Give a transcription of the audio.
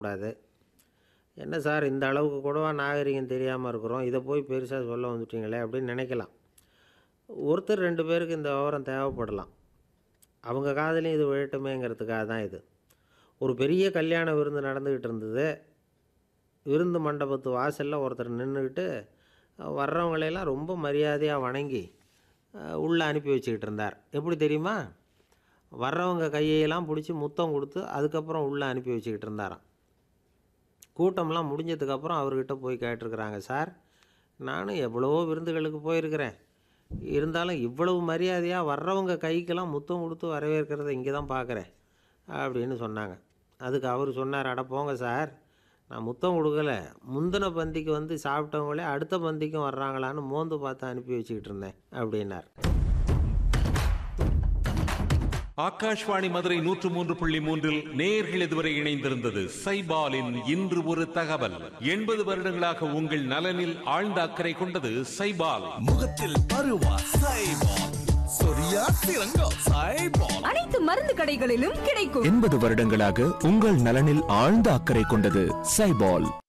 கூடாது என்ன சார் இந்த அளவுக்கு கூடவா நாகரிகம் தெரியாமல் இருக்கிறோம் இதை போய் பெருசாக சொல்ல வந்துட்டீங்களே அப்படின்னு நினைக்கலாம் ஒருத்தர் ரெண்டு பேருக்கு இந்த விவரம் தேவைப்படலாம் அவங்க காதலையும் இது விழட்டுமேங்கிறதுக்காக தான் இது ஒரு பெரிய கல்யாண விருந்து நடந்துக்கிட்டு இருந்தது விருந்து மண்டபத்து வாசலில் ஒருத்தர் நின்றுக்கிட்டு வர்றவங்களையெல்லாம் ரொம்ப மரியாதையாக வணங்கி அஹ், உள்ளே அனுப்பி வச்சுக்கிட்டு இருந்தார் எப்படி தெரியுமா வர்றவங்க கையெல்லாம் பிடிச்சி முத்தம் கொடுத்து அதுக்கப்புறம் உள்ளே அனுப்பி வச்சுக்கிட்டு இருந்தாராம் கூட்டம்லாம் முடிஞ்சதுக்கப்புறம் அவர்கிட்ட போய் கேட்டிருக்கிறாங்க சார் நானும் எவ்வளவோ விருந்துகளுக்கு போயிருக்கிறேன் இருந்தாலும் இவ்வளவு மரியாதையாக வர்றவங்க கைக்கெல்லாம் முத்தம் கொடுத்து வரவேற்கிறத இங்கே தான் பார்க்குறேன் அப்படின்னு சொன்னாங்க அதுக்கு அவர் சொன்னார் அட போங்க சார் நான் முத்தம் கொடுக்கல முந்தின பந்திக்கு வந்து சாப்பிட்டவங்களே அடுத்த பந்திக்கும் வர்றாங்களான்னு மோந்து பார்த்து அனுப்பி வச்சுக்கிட்டு இருந்தேன் அப்படின்னார் ஆகாஷ்வாணி மதுரை நூற்று மூன்று புள்ளி மூன்றில் நேர்கள் இதுவரை இணைந்திருந்தது சைபாலின் இன்று ஒரு தகவல் எண்பது வருடங்களாக உங்கள் நலனில் ஆழ்ந்த அக்கறை கொண்டது சைபால் முகத்தில் பருவா சைபால் சொரியா சிறங்கம் சைபால் அனைத்து மருந்து கடைகளிலும் கிடைக்கும் எண்பது வருடங்களாக உங்கள் நலனில் ஆழ்ந்த அக்கறை கொண்டது சைபால்